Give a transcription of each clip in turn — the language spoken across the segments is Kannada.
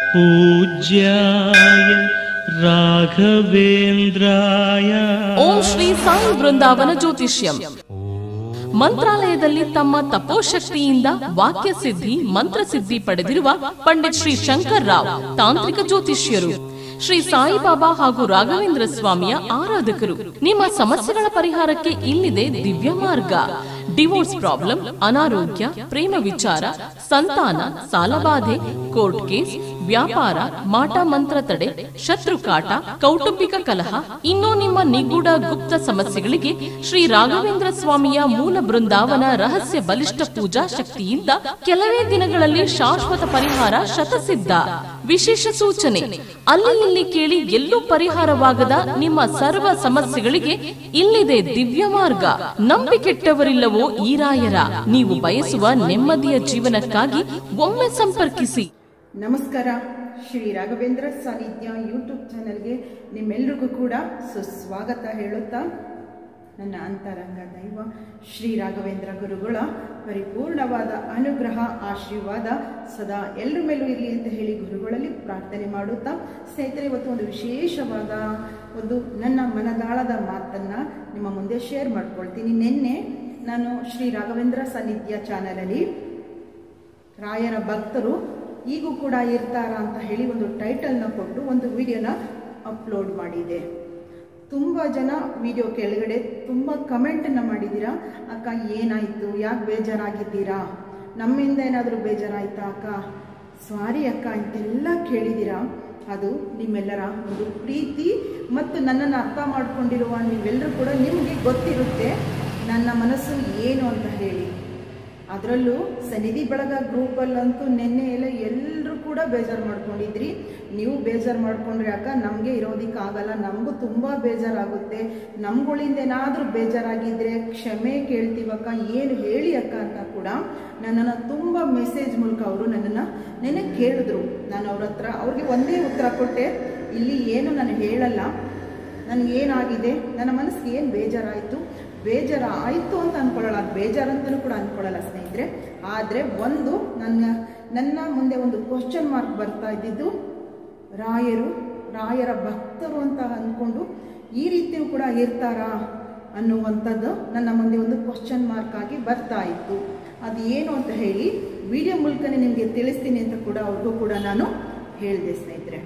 पूज्याय राघवेन्द्राय ಓಂ ಶ್ರೀ ಸಾಯಿ ಬೃಂದಾವನ ಜ್ಯೋತಿಷ್ಯಂ ಮಂತ್ರಾಲಯದಲ್ಲಿ ತಮ್ಮ ತಪೋಶಕ್ತಿಯಿಂದ ವಾಕ್ಯ ಸಿದ್ಧಿ ಮಂತ್ರಸಿದ್ಧಿ ಪಡೆದಿರುವ ಪಂಡಿತ್ ಶ್ರೀ ಶಂಕರ್ ರಾವ್ ತಾಂತ್ರಿಕ ಜ್ಯೋತಿಷ್ಯರು ಶ್ರೀ ಸಾಯಿಬಾಬಾ ಹಾಗೂ ರಾಘವೇಂದ್ರ ಸ್ವಾಮಿಯ ಆರಾಧಕರು ನಿಮ್ಮ ಸಮಸ್ಯೆಗಳ ಪರಿಹಾರಕ್ಕೆ ಇಲ್ಲಿದೆ ದಿವ್ಯ ಮಾರ್ಗ ಡಿವೋರ್ಸ್ ಪ್ರಾಬ್ಲಮ್ ಅನಾರೋಗ್ಯ ಪ್ರೇಮ ವಿಚಾರ ಸಂತಾನ ಸಾಲಬಾಧೆ ಕೋರ್ಟ್ ಕೇಸ್ ವ್ಯಾಪಾರ ಮಾಟ ಮಂತ್ರ ತಡೆ ಶತ್ರು ಕಾಟ ಕೌಟುಂಬಿಕ ಕಲಹ ಇನ್ನೂ ನಿಮ್ಮ ನಿಗೂಢ ಗುಪ್ತ ಸಮಸ್ಯೆಗಳಿಗೆ ಶ್ರೀ ರಾಘವೇಂದ್ರ ಸ್ವಾಮಿಯ ಮೂಲ ಬೃಂದಾವನ ರಹಸ್ಯ ಬಲಿಷ್ಠ ಪೂಜಾ ಶಕ್ತಿಯಿಂದ ಕೆಲವೇ ದಿನಗಳಲ್ಲಿ ಶಾಶ್ವತ ಪರಿಹಾರ ಶತಸಿದ್ಧ ವಿಶೇಷ ಸೂಚನೆ ಅಲ್ಲಿ ಇಲ್ಲಿ ಕೇಳಿ ಎಲ್ಲೂ ಪರಿಹಾರವಾಗದ ನಿಮ್ಮ ಸರ್ವ ಸಮಸ್ಯೆಗಳಿಗೆ ಇಲ್ಲಿದೆ ದಿವ್ಯ ಮಾರ್ಗ ನಂಬಿಕೆಟ್ಟವರಿಲ್ಲವೋ ಈ ರಾಯರ ನೀವು ಬಯಸುವ ನೆಮ್ಮದಿಯ ಜೀವನಕ್ಕಾಗಿ ಒಮ್ಮೆ ಸಂಪರ್ಕಿಸಿ ನಮಸ್ಕಾರ ಶ್ರೀ ರಾಘವೇಂದ್ರ ಸಾನ್ನಿಧ್ಯ ಯೂಟ್ಯೂಬ್ ಚಾನೆಲ್ಗೆ ನಿಮ್ಮೆಲ್ರಿಗೂ ಕೂಡ ಸುಸ್ವಾಗತ ಹೇಳುತ್ತಾ ನನ್ನ ಅಂತರಂಗ ದೈವ ಶ್ರೀ ರಾಘವೇಂದ್ರ ಗುರುಗಳ ಪರಿಪೂರ್ಣವಾದ ಅನುಗ್ರಹ ಆಶೀರ್ವಾದ ಸದಾ ಎಲ್ಲರ ಮೇಲೂ ಇರಲಿ ಅಂತ ಹೇಳಿ ಗುರುಗಳಲ್ಲಿ ಪ್ರಾರ್ಥನೆ ಮಾಡುತ್ತಾ ಸ್ನೇಹಿತರೆ ಇವತ್ತು ಒಂದು ವಿಶೇಷವಾದ ಒಂದು ನನ್ನ ಮನದಾಳದ ಮಾತನ್ನು ನಿಮ್ಮ ಮುಂದೆ ಶೇರ್ ಮಾಡ್ಕೊಳ್ತೀನಿ ನಿನ್ನೆ ನಾನು ಶ್ರೀ ರಾಘವೇಂದ್ರ ಸಾನ್ನಿಧ್ಯ ಚಾನಲಲ್ಲಿ ರಾಯರ ಭಕ್ತರು ಈಗೂ ಕೂಡ ಇರ್ತಾರಾ ಅಂತ ಹೇಳಿ ಒಂದು ಟೈಟಲ್ನ ಕೊಟ್ಟು ಒಂದು ವಿಡಿಯೋನ ಅಪ್ಲೋಡ್ ಮಾಡಿದೆ ತುಂಬ ಜನ ವಿಡಿಯೋ ಕೆಳಗಡೆ ತುಂಬ ಕಮೆಂಟನ್ನು ಮಾಡಿದ್ದೀರಾ ಅಕ್ಕ ಏನಾಯಿತು ಯಾಕೆ ಬೇಜಾರಾಗಿದ್ದೀರಾ ನಮ್ಮಿಂದ ಏನಾದರೂ ಬೇಜಾರಾಯ್ತಾ ಅಕ್ಕ ಸಾರಿ ಅಕ್ಕ ಅಂತೆಲ್ಲ ಕೇಳಿದ್ದೀರಾ ಅದು ನಿಮ್ಮೆಲ್ಲರ ಒಂದು ಪ್ರೀತಿ ಮತ್ತು ನನ್ನನ್ನು ಅರ್ಥ ಮಾಡ್ಕೊಂಡಿರುವ ನೀವೆಲ್ಲರೂ ಕೂಡ ನಿಮಗೆ ಗೊತ್ತಿರುತ್ತೆ ನನ್ನ ಮನಸ್ಸು ಏನು ಅಂತ ಹೇಳಿ ಅದರಲ್ಲೂ ಸನ್ನಿಧಿ ಬಳಗ ಗ್ರೂಪಲ್ಲಂತೂ ನಿನ್ನೆ ಎಲ್ಲ ಎಲ್ಲರೂ ಕೂಡ ಬೇಜಾರು ಮಾಡ್ಕೊಂಡಿದ್ರಿ ನೀವು ಬೇಜಾರು ಮಾಡ್ಕೊಂಡ್ರೆ ಅಕ್ಕ ನಮಗೆ ಇರೋದಕ್ಕಾಗಲ್ಲ ನಮಗೂ ತುಂಬ ಬೇಜಾರಾಗುತ್ತೆ ನಮ್ಗಳಿಂದ ಏನಾದರೂ ಬೇಜಾರಾಗಿದ್ದರೆ ಕ್ಷಮೆ ಕೇಳ್ತೀವಕ್ಕ ಏನು ಹೇಳಿ ಅಕ್ಕ ಅಂತ ಕೂಡ ನನ್ನನ್ನು ತುಂಬ ಮೆಸೇಜ್ ಮೂಲಕ ಅವರು ನನ್ನನ್ನು ನೆನೆ ಕೇಳಿದ್ರು ನಾನು ಅವ್ರ ಹತ್ರ ಅವ್ರಿಗೆ ಒಂದೇ ಉತ್ತರ ಕೊಟ್ಟೆ ಇಲ್ಲಿ ಏನು ನಾನು ಹೇಳಲ್ಲ ನನಗೇನಾಗಿದೆ ನನ್ನ ಮನಸ್ಸಿಗೆ ಏನು ಬೇಜಾರಾಯಿತು ಬೇಜಾರು ಆಯಿತು ಅಂತ ಅಂದ್ಕೊಳ್ಳಲ್ಲ ಅದು ಬೇಜಾರಂತಲೂ ಕೂಡ ಅಂದ್ಕೊಳ್ಳಲ್ಲ ಸ್ನೇಹಿತರೆ ಆದರೆ ಒಂದು ನನ್ನ ನನ್ನ ಮುಂದೆ ಒಂದು ಕ್ವಶನ್ ಮಾರ್ಕ್ ಬರ್ತಾ ಇದ್ದಿದ್ದು ರಾಯರು ರಾಯರ ಭಕ್ತರು ಅಂತ ಅಂದ್ಕೊಂಡು ಈ ರೀತಿಯೂ ಕೂಡ ಇರ್ತಾರಾ ಅನ್ನುವಂಥದ್ದು ನನ್ನ ಮುಂದೆ ಒಂದು ಕ್ವಶನ್ ಮಾರ್ಕ್ ಆಗಿ ಬರ್ತಾ ಇತ್ತು ಅದು ಏನು ಅಂತ ಹೇಳಿ ವಿಡಿಯೋ ಮೂಲಕನೇ ನಿಮಗೆ ತಿಳಿಸ್ತೀನಿ ಅಂತ ಕೂಡ ಅವ್ರಿಗೂ ಕೂಡ ನಾನು ಹೇಳಿದೆ ಸ್ನೇಹಿತರೆ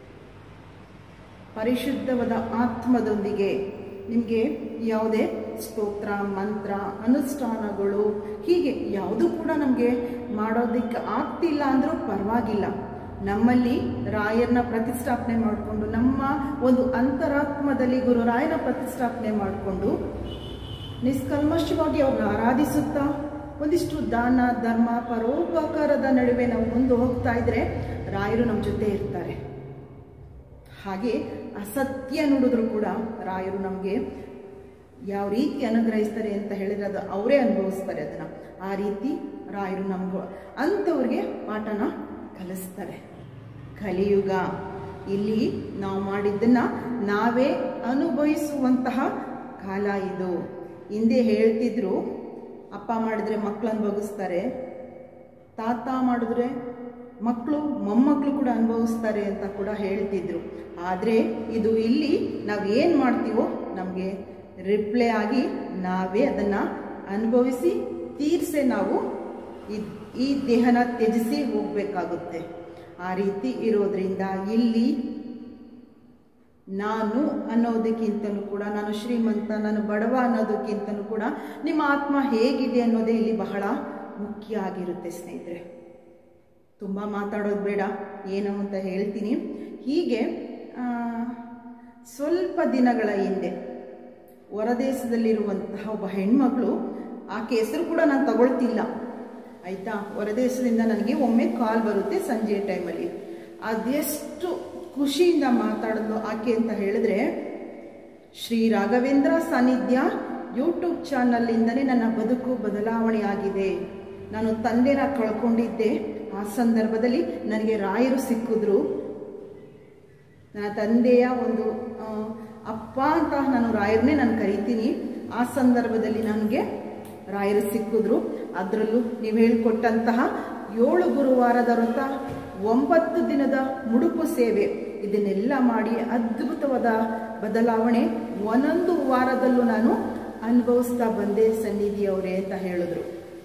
ಪರಿಶುದ್ಧವಾದ ಆತ್ಮದೊಂದಿಗೆ ನಿಮಗೆ ಯಾವುದೇ ಸ್ತೋತ್ರ ಮಂತ್ರ ಅನುಷ್ಠಾನಗಳು ಹೀಗೆ ಯಾವುದೂ ಕೂಡ ನಮಗೆ ಮಾಡೋದಕ್ಕೆ ಆಗ್ತಿಲ್ಲ ಅಂದರೂ ಪರವಾಗಿಲ್ಲ ನಮ್ಮಲ್ಲಿ ರಾಯರನ್ನ ಪ್ರತಿಷ್ಠಾಪನೆ ಮಾಡಿಕೊಂಡು ನಮ್ಮ ಒಂದು ಅಂತರಾತ್ಮದಲ್ಲಿ ಗುರು ರಾಯನ ಪ್ರತಿಷ್ಠಾಪನೆ ಮಾಡಿಕೊಂಡು ನಿಷ್ಕಲ್ಮಶವಾಗಿ ಅವ್ರನ್ನ ಆರಾಧಿಸುತ್ತಾ ಒಂದಿಷ್ಟು ದಾನ ಧರ್ಮ ಪರೋಪಕಾರದ ನಡುವೆ ನಾವು ಮುಂದೆ ಹೋಗ್ತಾ ಇದ್ರೆ ರಾಯರು ನಮ್ಮ ಜೊತೆ ಇರ್ತಾರೆ ಹಾಗೆ ಅಸತ್ಯ ನುಡಿದ್ರು ಕೂಡ ರಾಯರು ನಮಗೆ ಯಾವ ರೀತಿ ಅನುಗ್ರಹಿಸ್ತಾರೆ ಅಂತ ಹೇಳಿದ್ರೆ ಅದು ಅವರೇ ಅನುಭವಿಸ್ತಾರೆ ಅದನ್ನು ಆ ರೀತಿ ರಾಯರು ನಮಗೂ ಅಂಥವ್ರಿಗೆ ಪಾಠನ ಕಲಿಸ್ತಾರೆ ಕಲಿಯುಗ ಇಲ್ಲಿ ನಾವು ಮಾಡಿದ್ದನ್ನು ನಾವೇ ಅನುಭವಿಸುವಂತಹ ಕಾಲ ಇದು ಹಿಂದೆ ಹೇಳ್ತಿದ್ರು ಅಪ್ಪ ಮಾಡಿದ್ರೆ ಮಕ್ಕಳು ಅನುಭವಿಸ್ತಾರೆ ತಾತ ಮಾಡಿದ್ರೆ ಮಕ್ಕಳು ಮೊಮ್ಮಕ್ಕಳು ಕೂಡ ಅನುಭವಿಸ್ತಾರೆ ಅಂತ ಕೂಡ ಹೇಳ್ತಿದ್ರು ಆದರೆ ಇದು ಇಲ್ಲಿ ನಾವು ಏನು ಮಾಡ್ತೀವೋ ನಮಗೆ ರಿಪ್ಲೈ ಆಗಿ ನಾವೇ ಅದನ್ನು ಅನುಭವಿಸಿ ತೀರ್ಸೆ ನಾವು ಈ- ಈ ದೇಹನ ತ್ಯಜಿಸಿ ಹೋಗಬೇಕಾಗುತ್ತೆ ಆ ರೀತಿ ಇರೋದ್ರಿಂದ ಇಲ್ಲಿ ನಾನು ಅನ್ನೋದಕ್ಕಿಂತಲೂ ಕೂಡ ನಾನು ಶ್ರೀಮಂತ ನಾನು ಬಡವ ಅನ್ನೋದಕ್ಕಿಂತಲೂ ಕೂಡ ನಿಮ್ಮ ಆತ್ಮ ಹೇಗಿದೆ ಅನ್ನೋದೇ ಇಲ್ಲಿ ಬಹಳ ಮುಖ್ಯ ಆಗಿರುತ್ತೆ ಸ್ನೇಹಿತರೆ ತುಂಬ ಮಾತಾಡೋದು ಬೇಡ ಏನು ಅಂತ ಹೇಳ್ತೀನಿ ಹೀಗೆ ಆ, ಸ್ವಲ್ಪ ದಿನಗಳ ಹಿಂದೆ ಹೊರದೇಶದಲ್ಲಿರುವಂತಹ ಒಬ್ಬ ಹೆಣ್ಮಗಳು ಆಕೆ ಹೆಸರು ಕೂಡ ನಾನು ತಗೊಳ್ತಿಲ್ಲ ಆಯಿತಾ ಹೊರದೇಶದಿಂದ ನನಗೆ ಒಮ್ಮೆ ಕಾಲ್ ಬರುತ್ತೆ ಸಂಜೆ ಟೈಮಲ್ಲಿ ಅದೆಷ್ಟು ಖುಷಿಯಿಂದ ಮಾತಾಡೋದು ಆಕೆ ಅಂತ ಹೇಳಿದ್ರೆ ಶ್ರೀ ರಾಘವೇಂದ್ರ ಸಾನ್ನಿಧ್ಯ ಯೂಟ್ಯೂಬ್ ಚಾನಲ್ಲಿಂದನೇ ನನ್ನ ಬದುಕು ಬದಲಾವಣೆ ಆಗಿದೆ ನಾನು ತಂದೆನ ಕಳ್ಕೊಂಡಿದ್ದೆ ಆ ಸಂದರ್ಭದಲ್ಲಿ ನನಗೆ ರಾಯರು ಸಿಕ್ಕಿದ್ರು ನನ್ನ ತಂದೆಯ ಒಂದು ಆ, ಅಪ್ಪ ಅಂತ ನಾನು ರಾಯರನ್ನೇ ನಾನು ಕರಿತೀನಿ ಆ ಸಂದರ್ಭದಲ್ಲಿ ನನಗೆ ರಾಯರು ಸಿಕ್ಕಿದ್ರು ಅದರಲ್ಲೂ ನೀವು ಹೇಳಿಕೊಟ್ಟಂತಹ ಏಳು ಗುರುವಾರದ ವ್ರತ ಒಂಬತ್ತು ದಿನದ ಮುಡುಪು ಸೇವೆ ಇದನ್ನೆಲ್ಲ ಮಾಡಿ ಅದ್ಭುತವಾದ ಬದಲಾವಣೆ ಒಂದೊಂದು ವಾರದಲ್ಲೂ ನಾನು ಅನುಭವಿಸ್ತಾ ಬಂದೆ ಸನ್ನಿಧಿಯವರೇ ಅಂತ ಹೇಳಿದ್ರು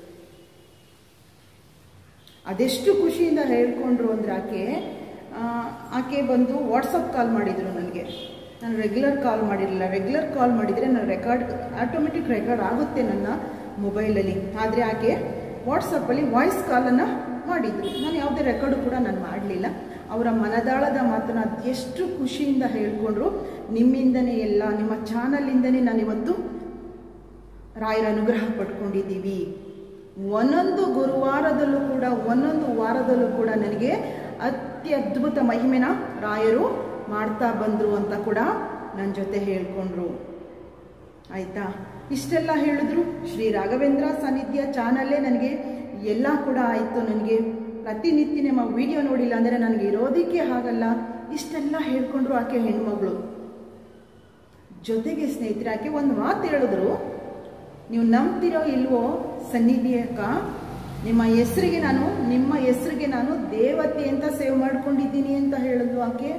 ಅದೆಷ್ಟು ಖುಷಿಯಿಂದ ಹೇಳ್ಕೊಂಡ್ರು ಅಂದ್ರೆ ಆಕೆ ಆ, ಆಕೆ ಬಂದು ವಾಟ್ಸಪ್ ಕಾಲ್ ಮಾಡಿದ್ರು ನನಗೆ ನಾನು ರೆಗ್ಯುಲರ್ ಕಾಲ್ ಮಾಡಿರಲಿಲ್ಲ ರೆಗ್ಯುಲರ್ ಕಾಲ್ ಮಾಡಿದರೆ ನಾನು ರೆಕಾರ್ಡ್ ಆಟೋಮೆಟಿಕ್ ರೆಕಾರ್ಡ್ ಆಗುತ್ತೆ ನನ್ನ ಮೊಬೈಲಲ್ಲಿ ಆದರೆ ಆಕೆ ವಾಟ್ಸಪ್ಪಲ್ಲಿ ವಾಯ್ಸ್ ಕಾಲನ್ನು ಮಾಡಿದ್ರು ನಾನು ಯಾವುದೇ ರೆಕಾರ್ಡು ಕೂಡ ನಾನು ಮಾಡಲಿಲ್ಲ ಅವರ ಮನದಾಳದ ಮಾತನ್ನ ಎಷ್ಟು ಖುಷಿಯಿಂದ ಹೇಳ್ಕೊಂಡ್ರು ನಿಮ್ಮಿಂದನೇ ಎಲ್ಲ ನಿಮ್ಮ ಚಾನಲಿಂದನೇ ನಾನಿವತ್ತು ರಾಯರ ಅನುಗ್ರಹ ಪಡ್ಕೊಂಡಿದ್ದೀವಿ ಒಂದೊಂದು ಗುರುವಾರದಲ್ಲೂ ಕೂಡ ಒಂದೊಂದು ವಾರದಲ್ಲೂ ಕೂಡ ನನಗೆ ಅತ್ಯದ್ಭುತ ಮಹಿಮೆನ ರಾಯರು ಮಾಡ್ತಾ ಬಂದರು ಅಂತ ಕೂಡ ನನ್ನ ಜೊತೆ ಹೇಳ್ಕೊಂಡ್ರು ಆಯ್ತಾ ಇಷ್ಟೆಲ್ಲ ಹೇಳಿದ್ರು ಶ್ರೀ ರಾಘವೇಂದ್ರ ಸಾನ್ನಿಧ್ಯ ಚಾನಲ್ಲೇ ನನಗೆ ಎಲ್ಲ ಕೂಡ ಆಯಿತು ನನಗೆ ಪ್ರತಿನಿತ್ಯ ನಿಮ್ಮ ವಿಡಿಯೋ ನೋಡಿಲ್ಲ ಅಂದರೆ ನನಗೆ ಇರೋದಕ್ಕೆ ಆಗಲ್ಲ ಇಷ್ಟೆಲ್ಲ ಹೇಳ್ಕೊಂಡ್ರು ಆಕೆ ಹೆಣ್ಮಗಳು ಜೊತೆಗೆ ಸ್ನೇಹಿತರೆ ಆಕೆ ಒಂದು ಮಾತು ಹೇಳಿದ್ರು ನೀವು ನಂಬ್ತಿರೋ ಇಲ್ವೋ ಸನ್ನಿಧಿ ಅಕ್ಕ ನಿಮ್ಮ ಹೆಸರಿಗೆ ನಾನು ನಿಮ್ಮ ಹೆಸರಿಗೆ ನಾನು ದೇವತೆ ಅಂತ ಸೇವ್ ಮಾಡ್ಕೊಂಡಿದ್ದೀನಿ ಅಂತ ಹೇಳಿದ್ಲು ಆಕೆ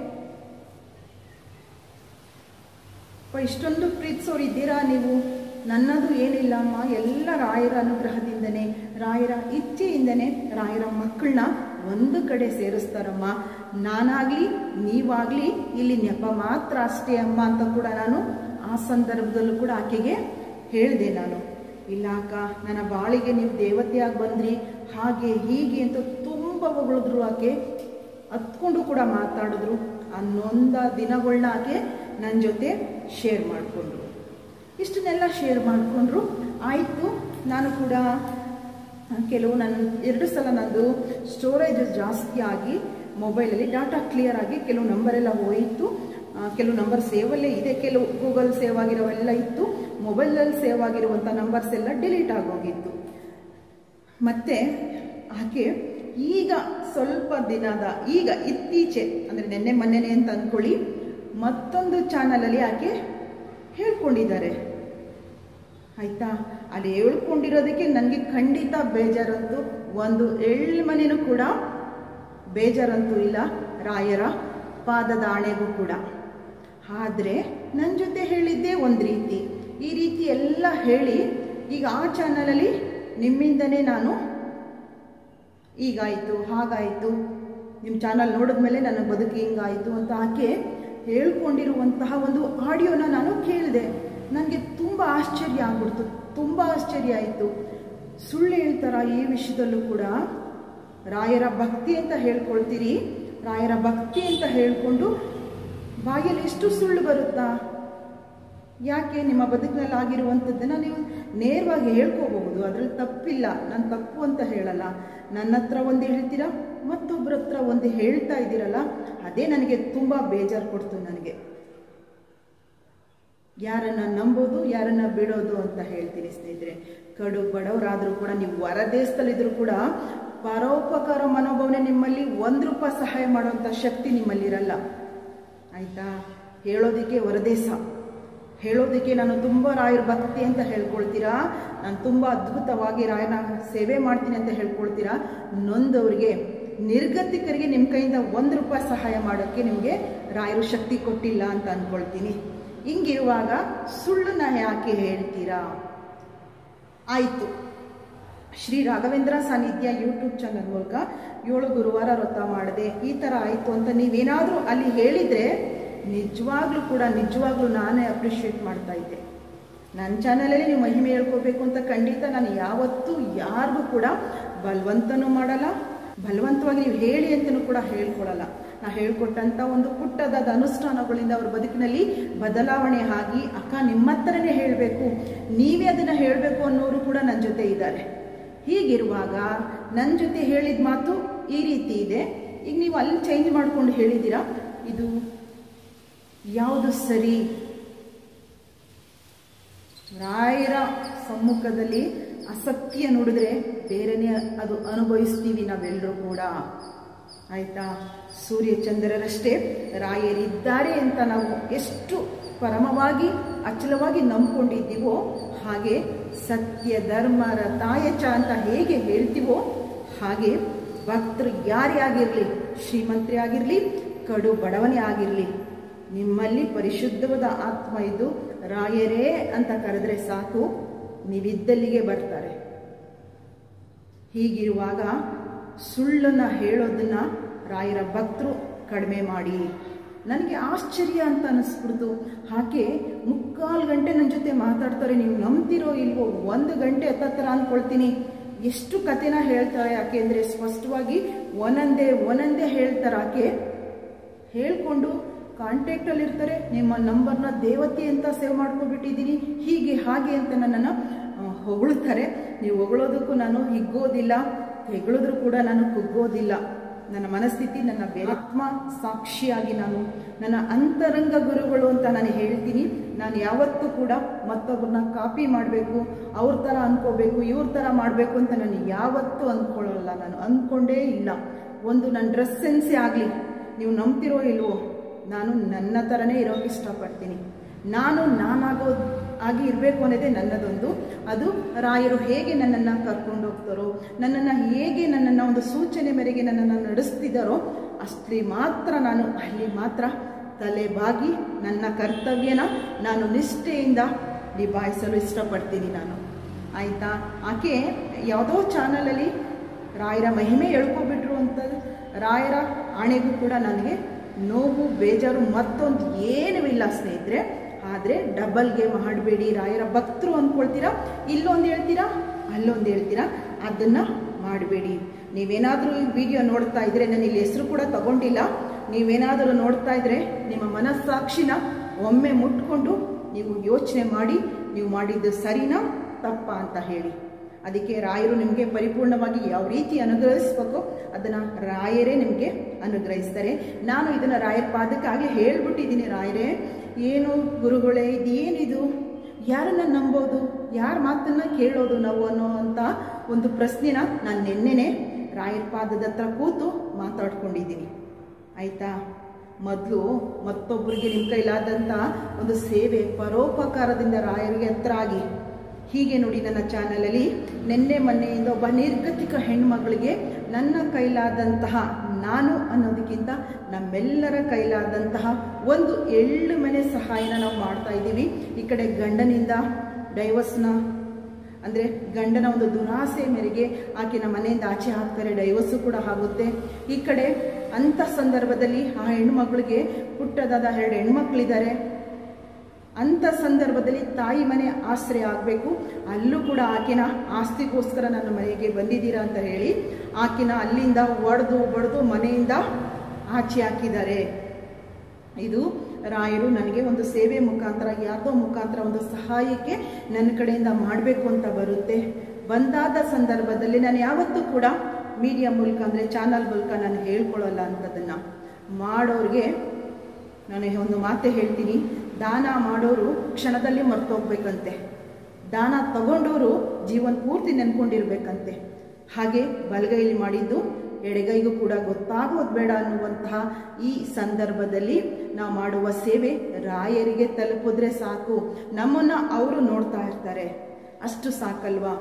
ಅಪ್ಪ, ಇಷ್ಟೊಂದು ಪ್ರೀತಿಸೋರು ಇದ್ದೀರಾ ನೀವು ನನ್ನದು ಏನಿಲ್ಲ ಅಮ್ಮ ಎಲ್ಲ ರಾಯರ ಅನುಗ್ರಹದಿಂದನೇ ರಾಯರ ಇಚ್ಛೆಯಿಂದನೇ ರಾಯರ ಮಕ್ಕಳನ್ನ ಒಂದು ಕಡೆ ಸೇರಿಸ್ತಾರಮ್ಮ ನಾನಾಗ್ಲಿ ನೀವಾಗ್ಲಿ ಇಲ್ಲಿ ನೆಪ ಮಾತ್ರ ಅಷ್ಟೇ ಅಮ್ಮ ಅಂತ ಕೂಡ ನಾನು ಆ ಸಂದರ್ಭದಲ್ಲೂ ಕೂಡ ಆಕೆಗೆ ಹೇಳಿದೆ ನಾನು ಇಲ್ಲ ಅಕ್ಕ ನನ್ನ ಬಾಳಿಗೆ ನೀವು ದೇವತೆಯಾಗಿ ಬಂದ್ರಿ ಹಾಗೆ ಹೀಗೆ ಅಂತ ತುಂಬ ಹೊಗಳಿದ್ರು ಆಕೆ ಹತ್ಕೊಂಡು ಕೂಡ ಮಾತಾಡಿದ್ರು ಆ ನೊಂದ ದಿನಗಳನ್ನ ಆಕೆ ನನ್ನ ಜೊತೆ ಶೇರ್ ಮಾಡಿಕೊಂಡ್ರು ಇಷ್ಟನ್ನೆಲ್ಲ ಶೇರ್ ಮಾಡಿಕೊಂಡ್ರು ಆಯಿತು ನಾನು ಕೂಡ ಕೆಲವು ನನ್ನ ಎರಡು ಸಲ ನಂದು ಸ್ಟೋರೇಜ್ ಜಾಸ್ತಿ ಆಗಿ ಮೊಬೈಲಲ್ಲಿ ಡಾಟಾ ಕ್ಲಿಯರ್ ಆಗಿ ಕೆಲವು ನಂಬರೆಲ್ಲ ಹೋಯಿತು ಆ, ಕೆಲವು ನಂಬರ್ ಸೇವಲ್ಲೇ ಇದೆ ಕೆಲವು ಗೂಗಲ್ ಸೇವ್ ಆಗಿರೋವೆಲ್ಲ ಇತ್ತು ಮೊಬೈಲಲ್ಲಿ ಸೇವ್ ಆಗಿರುವಂಥ ನಂಬರ್ಸ್ ಎಲ್ಲ ಡಿಲೀಟ್ ಆಗೋಗಿತ್ತು ಮತ್ತೆ ಆಕೆ ಈಗ ಸ್ವಲ್ಪ ದಿನದ ಈಗ ಇತ್ತೀಚೆ ಅಂದರೆ ನಿನ್ನೆ ಮೊನ್ನೆನೆ ಅಂತ ಅಂದ್ಕೊಳ್ಳಿ ಮತ್ತೊಂದು ಚಾನಲಲ್ಲಿ ಆಕೆ ಹೇಳ್ಕೊಂಡಿದ್ದಾರೆ ಆಯ್ತಾ ಅಲ್ಲಿ ಹೇಳ್ಕೊಂಡಿರೋದಕ್ಕೆ ನನಗೆ ಖಂಡಿತ ಬೇಜಾರಂತೂ ಒಂದು ಎಳ್ಮನೆನೂ ಕೂಡ ಬೇಜಾರಂತೂ ಇಲ್ಲ ರಾಯರ ಪಾದದ ಆಣೆಗೂ ಕೂಡ ಆದರೆ ನನ್ನ ಜೊತೆ ಹೇಳಿದ್ದೇ ಒಂದು ರೀತಿ ಈ ರೀತಿ ಎಲ್ಲ ಹೇಳಿ ಈಗ ಆ ಚಾನಲಲ್ಲಿ ನಿಮ್ಮಿಂದನೇ ನಾನು ಈಗಾಯಿತು ಹಾಗಾಯಿತು ನಿಮ್ಮ ಚಾನಲ್ ನೋಡಿದ್ಮೇಲೆ ನನ್ನ ಬದುಕು ಹಿಂಗಾಯಿತು ಅಂತ ಆಕೆ ಹೇಳ್ಕೊಂಡಿರುವಂತಹ ಒಂದು ಆಡಿಯೋನ ನಾನು ಕೇಳಿದೆ ನನಗೆ ತುಂಬ ಆಶ್ಚರ್ಯ ಆಗ್ಬಿಡ್ತು ತುಂಬ ಆಶ್ಚರ್ಯ ಆಯಿತು ಸುಳ್ಳು ಹೇಳ್ತಾರ ಈ ವಿಷಯದಲ್ಲೂ ಕೂಡ ರಾಯರ ಭಕ್ತಿ ಅಂತ ಹೇಳ್ಕೊಳ್ತೀರಿ ರಾಯರ ಭಕ್ತಿ ಅಂತ ಹೇಳ್ಕೊಂಡು ಬಾಯಲ್ಲಿ ಎಷ್ಟು ಸುಳ್ಳು ಬರುತ್ತಾ ಯಾಕೆ ನಿಮ್ಮ ಬದುಕಿನಲ್ಲಿ ಆಗಿರುವಂಥದ್ದನ್ನು ನೀವು ನೇರವಾಗಿ ಹೇಳ್ಕೋಬಹುದು ಅದರಲ್ಲಿ ತಪ್ಪಿಲ್ಲ ನಾನು ತಪ್ಪು ಅಂತ ಹೇಳಲ್ಲ ನನ್ನ ಹತ್ರ ಒಂದು ಹೇಳ್ತೀರಾ ಮತ್ತೊಬ್ಬರ ಹತ್ರ ಒಂದು ಹೇಳ್ತಾ ಇದ್ದೀರಲ್ಲ ಅದೇ ನನಗೆ ತುಂಬ ಬೇಜಾರು ಕೊಡ್ತು ನನಗೆ ಯಾರನ್ನ ನಂಬೋದು ಯಾರನ್ನ ಬಿಡೋದು ಅಂತ ಹೇಳ್ತೀನಿ ಸ್ನೇಹಿತರೆ ಕಡು ಬಡವರಾದರೂ ಕೂಡ ನೀವು ಹೊರ ದೇಶದಲ್ಲಿದ್ದರೂ ಕೂಡ ಪರೋಪಕಾರ ಮನೋಭಾವನೆ ನಿಮ್ಮಲ್ಲಿ ಒಂದು ರೂಪಾಯಿ ಸಹಾಯ ಮಾಡುವಂಥ ಶಕ್ತಿ ನಿಮ್ಮಲ್ಲಿರಲ್ಲ ಆಯ್ತಾ ಹೇಳೋದಕ್ಕೆ ಹೊರದೇಶ ಹೇಳೋದಕ್ಕೆ ನಾನು ತುಂಬ ರಾಯರ ಭಕ್ತಿ ಅಂತ ಹೇಳ್ಕೊಳ್ತೀರಾ ನಾನು ತುಂಬ ಅದ್ಭುತವಾಗಿ ರಾಯನ ಸೇವೆ ಮಾಡ್ತೀನಿ ಅಂತ ಹೇಳ್ಕೊಳ್ತೀರಾ ನೊಂದವರಿಗೆ ನಿರ್ಗತಿಕರಿಗೆ ನಿಮ್ಮ ಕೈಯಿಂದ ಒಂದು ರೂಪಾಯಿ ಸಹಾಯ ಮಾಡೋಕ್ಕೆ ನಿಮಗೆ ರಾಯರು ಶಕ್ತಿ ಕೊಟ್ಟಿಲ್ಲ ಅಂತ ಅಂದ್ಕೊಳ್ತೀನಿ ಹಿಂಗಿರುವಾಗ ಸುಳ್ಳನ್ನ ಯಾಕೆ ಹೇಳ್ತೀರಾ ಆಯಿತು ಶ್ರೀ ರಾಘವೇಂದ್ರ ಸಾನ್ನಿಧ್ಯ ಯೂಟ್ಯೂಬ್ ಚಾನಲ್ ಮೂಲಕ ಏಳು ಗುರುವಾರ ವ್ರತ ಮಾಡಿದೆ ಈ ಥರ ಆಯಿತು ಅಂತ ನೀವೇನಾದರೂ ಅಲ್ಲಿ ಹೇಳಿದರೆ ನಿಜವಾಗ್ಲೂ ಕೂಡ ನಿಜವಾಗ್ಲೂ ನಾನೇ ಅಪ್ರಿಷಿಯೇಟ್ ಮಾಡ್ತಾ ಇದ್ದೆ ನನ್ನ ಚಾನಲಲ್ಲಿ ನೀವು ಮಹಿಮೆ ಹೇಳ್ಕೋಬೇಕು ಅಂತ ಖಂಡಿತ ನಾನು ಯಾವತ್ತೂ ಯಾರಿಗೂ ಕೂಡ ಬಲವಂತನೂ ಮಾಡಲ್ಲ ಬಲವಂತವಾಗಿ ನೀವು ಹೇಳಿ ಅಂತಲೂ ಕೂಡ ಹೇಳ್ಕೊಡಲ್ಲ ನಾ ಹೇಳ್ಕೊಟ್ಟಂಥ ಒಂದು ಪುಟ್ಟದಾದ ಅನುಷ್ಠಾನಗಳಿಂದ ಅವ್ರ ಬದುಕಿನಲ್ಲಿ ಬದಲಾವಣೆ ಆಗಿ ಅಕ್ಕ ನಿಮ್ಮ ಹತ್ರನೇ ಹೇಳಬೇಕು ನೀವೇ ಅದನ್ನು ಹೇಳಬೇಕು ಅನ್ನೋರು ಕೂಡ ನನ್ನ ಜೊತೆ ಇದ್ದಾರೆ ಹೀಗಿರುವಾಗ ನನ್ನ ಜೊತೆ ಹೇಳಿದ ಮಾತು ಈ ರೀತಿ ಇದೆ ಈಗ ನೀವು ಅಲ್ಲಿ ಚೇಂಜ್ ಮಾಡ್ಕೊಂಡು ಹೇಳಿದ್ದೀರಾ ಇದು ಯಾವುದು ಸರಿ ರಾಯರ ಸಮ್ಮುಖದಲ್ಲಿ ಅಸತ್ಯ ನುಡಿದ್ರೆ ಬೇರೆನೇ ಅದು ಅನುಭವಿಸ್ತೀವಿ ನಾವೆಲ್ಲರೂ ಕೂಡ ಆಯ್ತಾ ಸೂರ್ಯ ಚಂದ್ರರಷ್ಟೇ ರಾಯರಿದ್ದಾರೆ ಅಂತ ನಾವು ಎಷ್ಟು ಪರಮವಾಗಿ ಅಚಲವಾಗಿ ನಂಬ್ಕೊಂಡಿದ್ದೀವೋ ಹಾಗೆ ಸತ್ಯ ಧರ್ಮರ ತಾಯಚ ಅಂತ ಹೇಗೆ ಹೇಳ್ತೀವೋ ಹಾಗೆ ಭಕ್ತರು ಯಾರೇ ಆಗಿರಲಿ ಶ್ರೀಮಂತ್ರಿ ಆಗಿರಲಿ ಕಡು ಬಡವನೇ ಆಗಿರಲಿ ನಿಮ್ಮಲ್ಲಿ ಪರಿಶುದ್ಧವಾದ ಆತ್ಮ ಇದ್ದು ರಾಯರೇ ಅಂತ ಕರೆದ್ರೆ ಸಾಕು ನೀವಿದ್ದಲ್ಲಿಗೆ ಬರ್ತಾರೆ ಹೀಗಿರುವಾಗ ಸುಳ್ಳನ್ನು ಹೇಳೋದನ್ನ ರಾಯರ ಭಕ್ತರು ಕಡಿಮೆ ಮಾಡಿ ನನಗೆ ಆಶ್ಚರ್ಯ ಅಂತ ಅನಿಸ್ಬಿಡ್ತು ಆಕೆ ಮುಕ್ಕಾಲು ಗಂಟೆ ನನ್ನ ಜೊತೆ ಮಾತಾಡ್ತಾರೆ ನೀವು ನಂಬ್ತಿರೋ ಇಲ್ವೋ ಒಂದು ಗಂಟೆ ಹತ್ತತ್ರ ಅಂದ್ಕೊಳ್ತೀನಿ ಎಷ್ಟು ಕಥೆನ ಹೇಳ್ತಾರೆ ಆಕೆ ಅಂದರೆ ಸ್ಪಷ್ಟವಾಗಿ ಒಂದೊಂದೇ ಒಂದೊಂದೇ ಹೇಳ್ತಾರೆ ಆಕೆ ಹೇಳ್ಕೊಂಡು ಕಾಂಟ್ಯಾಕ್ಟಲ್ಲಿ ಇರ್ತಾರೆ ನಿಮ್ಮ ನಂಬರ್ನ ದೇವತೆ ಅಂತ ಸೇವ್ ಮಾಡ್ಕೊಬಿಟ್ಟಿದ್ದೀನಿ ಹೀಗೆ ಹಾಗೆ ಅಂತ ನನ್ನನ್ನು ಆ, ಹೊಗಳ್ತಾರೆ ನೀವು ಹೊಗಳೋದಕ್ಕೂ ನಾನು ಹಿಗ್ಗೋದಿಲ್ಲ ಹೆಗಳಿದ್ರು ಕೂಡ ನಾನು ಕುಗ್ಗೋದಿಲ್ಲ ನನ್ನ ಮನಸ್ಥಿತಿ ನನ್ನ ಬೇರೆ ಆತ್ಮ ಸಾಕ್ಷಿಯಾಗಿ ನಾನು ನನ್ನ ಅಂತರಂಗ ಗುರುಗಳು ಅಂತ ನಾನು ಹೇಳ್ತೀನಿ ನಾನು ಯಾವತ್ತೂ ಕೂಡ ಮತ್ತೊಬ್ಬರನ್ನ ಕಾಪಿ ಮಾಡಬೇಕು ಅವ್ರ ಥರ ಅನ್ಕೋಬೇಕು ಇವ್ರ ಥರ ಮಾಡಬೇಕು ಅಂತ ನಾನು ಯಾವತ್ತೂ ಅಂದ್ಕೊಳ್ಳಲ್ಲ ನಾನು ಅಂದ್ಕೊಂಡೇ ಇಲ್ಲ ಒಂದು ನನ್ನ ಡ್ರೆಸ್ ಸೆನ್ಸೇ ಆಗಲಿ ನೀವು ನಂಬ್ತಿರೋ ಇಲ್ವೋ ನಾನು ನನ್ನ ಥರನೇ ಇರೋಕೆ ಇಷ್ಟಪಡ್ತೀನಿ ನಾನು ನಾನಾಗೋ ಆಗಿ ಇರಬೇಕು ಅನ್ನೋದೇ ನನ್ನದೊಂದು ಅದು ರಾಯರು ಹೇಗೆ ನನ್ನನ್ನು ಕರ್ಕೊಂಡು ಹೋಗ್ತಾರೋ ನನ್ನನ್ನು ಹೇಗೆ ನನ್ನನ್ನು ಒಂದು ಸೂಚನೆ ಮೇರೆಗೆ ನನ್ನನ್ನು ನಡೆಸ್ತಿದ್ದಾರೋ ಅಷ್ಟೇ ಮಾತ್ರ ನಾನು ಅಲ್ಲಿ ಮಾತ್ರ ತಲೆ ಬಾಗಿ ನನ್ನ ಕರ್ತವ್ಯನ ನಾನು ನಿಷ್ಠೆಯಿಂದ ನಿಭಾಯಿಸಲು ಇಷ್ಟಪಡ್ತೀನಿ ನಾನು ಆಯಿತಾ ಆಕೆ ಯಾವುದೋ ಚಾನಲಲ್ಲಿ ರಾಯರ ಮಹಿಮೆ ಎಳ್ಕೊಬಿಟ್ರು ಅಂತ ರಾಯರ ಆಣೆಗೂ ಕೂಡ ನನಗೆ ನೋವು ಬೇಜಾರು ಮತ್ತೊಂದು ಏನೂ ಇಲ್ಲ ಸ್ನೇಹಿತರೆ ಆದರೆ ಡಬಲ್ಗೆ ಮಾಡಬೇಡಿ ರಾಯರ ಭಕ್ತರು ಅಂದ್ಕೊಳ್ತೀರಾ ಇಲ್ಲೊಂದು ಹೇಳ್ತೀರಾ ಅಲ್ಲೊಂದು ಹೇಳ್ತೀರಾ ಅದನ್ನು ಮಾಡಬೇಡಿ ನೀವೇನಾದರೂ ಈ ವಿಡಿಯೋ ನೋಡ್ತಾ ಇದ್ರೆ ನಾನು ಇಲ್ಲಿ ಹೆಸರು ಕೂಡ ತಗೊಂಡಿಲ್ಲ ನೀವೇನಾದರೂ ನೋಡ್ತಾ ಇದ್ರೆ ನಿಮ್ಮ ಮನಸ್ಸಾಕ್ಷಿನ ಒಮ್ಮೆ ಮುಟ್ಕೊಂಡು ನೀವು ಯೋಚನೆ ಮಾಡಿ ನೀವು ಮಾಡಿದ್ದು ಸರಿನಾ ತಪ್ಪಾ ಅಂತ ಹೇಳಿ ಅದಕ್ಕೆ ರಾಯರು ನಿಮಗೆ ಪರಿಪೂರ್ಣವಾಗಿ ಯಾವ ರೀತಿ ಅನುಗ್ರಹಿಸ್ಬೇಕೋ ಅದನ್ನು ರಾಯರೇ ನಿಮಗೆ ಅನುಗ್ರಹಿಸ್ತಾರೆ ನಾನು ಇದನ್ನು ರಾಯರ ಪಾದಕ್ಕಾಗಲೇ ಹೇಳ್ಬಿಟ್ಟಿದ್ದೀನಿ ರಾಯರೇ ಏನು ಗುರುಗಳೇ ಇದೇನಿದು ಯಾರನ್ನ ನಂಬೋದು ಯಾರ ಮಾತನ್ನ ಕೇಳೋದು ನಾವು ಅನ್ನೋ ಅಂತ ಒಂದು ಪ್ರಶ್ನೆನ ನಾನು ನಿನ್ನೆನೆ ರಾಯರ ಪಾದದ ಹತ್ರ ಕೂತು ಮಾತಾಡ್ಕೊಂಡಿದ್ದೀನಿ ಆಯಿತಾ ಮೊದಲು ಮತ್ತೊಬ್ಬರಿಗೆ ನಿಮ್ಮ ಕೈಲಾದಂಥ ಒಂದು ಸೇವೆ ಪರೋಪಕಾರದಿಂದ ರಾಯರಿಗೆ ಹತ್ರ ಆಗಿ ಹೀಗೆ ನೋಡಿ ನನ್ನ ಚಾನಲಲ್ಲಿ ನಿನ್ನೆ ಮೊನ್ನೆಯಿಂದ ಒಬ್ಬ ನಿರ್ಗತಿಕ ಹೆಣ್ಮಗಳಿಗೆ ನನ್ನ ಕೈಲಾದಂತಹ ನಾನು ಅನ್ನೋದಕ್ಕಿಂತ ನಮ್ಮೆಲ್ಲರ ಕೈಲಾದಂತಹ ಒಂದು ಎಳ್ಳು ಮನೆ ಸಹಾಯನ ನಾವು ಮಾಡ್ತಾ ಇದ್ದೀವಿ ಈ ಕಡೆ ಗಂಡನಿಂದ ಡೈವರ್ಸ್ನ ಅಂದರೆ ಗಂಡನ ಒಂದು ದುರಾಸೆ ಮೇರೆಗೆ ಆಕೆನ ಮನೆಯಿಂದ ಆಚೆ ಹಾಕ್ತಾರೆ ಡೈವರ್ಸು ಕೂಡ ಆಗುತ್ತೆ ಈ ಕಡೆ ಅಂಥ ಸಂದರ್ಭದಲ್ಲಿ ಆ ಹೆಣ್ಮಗಳಿಗೆ ಪುಟ್ಟದಾದ ಎರಡು ಹೆಣ್ಮಕ್ಳಿದ್ದಾರೆ ಅಂಥ ಸಂದರ್ಭದಲ್ಲಿ ತಾಯಿ ಮನೆ ಆಶ್ರಯ ಆಗಬೇಕು ಅಲ್ಲೂ ಕೂಡ ಆಕೆನ ಆಸ್ತಿಗೋಸ್ಕರ ನನ್ನ ಮನೆಗೆ ಬಂದಿದ್ದೀರಾ ಅಂತ ಹೇಳಿ ಆಕೆನ ಅಲ್ಲಿಂದ ಒಡೆದು ಬಡ್ದು ಮನೆಯಿಂದ ಆಚೆ ಹಾಕಿದ್ದಾರೆ ಇದು ರಾಯರು ನನಗೆ ಒಂದು ಸೇವೆ ಮುಖಾಂತರ ಯಾವುದೋ ಮುಖಾಂತರ ಒಂದು ಸಹಾಯಕ್ಕೆ ನನ್ನ ಕಡೆಯಿಂದ ಮಾಡಬೇಕು ಅಂತ ಬರುತ್ತೆ ಬಂದಾದ ಸಂದರ್ಭದಲ್ಲಿ ನಾನು ಯಾವತ್ತೂ ಕೂಡ ಮೀಡಿಯಾ ಮೂಲಕ ಅಂದರೆ ಚಾನಲ್ ಮೂಲಕ ನಾನು ಹೇಳ್ಕೊಳ್ಳಲ್ಲ ಅಂಥದ್ದನ್ನು ಮಾಡೋರಿಗೆ ನಾನು ಒಂದು ಮಾತೆ ಹೇಳ್ತೀನಿ ದಾನ ಮಾಡೋರು ಕ್ಷಣದಲ್ಲಿ ಮರ್ತೋಗ್ಬೇಕಂತೆ ದಾನ ತಗೊಂಡವರು ಜೀವನ ಪೂರ್ತಿ ನೆನ್ಕೊಂಡಿರ್ಬೇಕಂತೆ ಹಾಗೆ ಬಲಗೈಲಿ ಮಾಡಿದ್ದು ಎಡಗೈಗೂ ಕೂಡ ಗೊತ್ತಾಗೋದು ಬೇಡ ಅನ್ನುವಂತಹ ಈ ಸಂದರ್ಭದಲ್ಲಿ ನಾವು ಮಾಡುವ ಸೇವೆ ರಾಯರಿಗೆ ತಲುಪಿದ್ರೆ ಸಾಕು ನಮ್ಮನ್ನ ಅವರು ನೋಡ್ತಾ ಇರ್ತಾರೆ ಅಷ್ಟು ಸಾಕಲ್ವಾ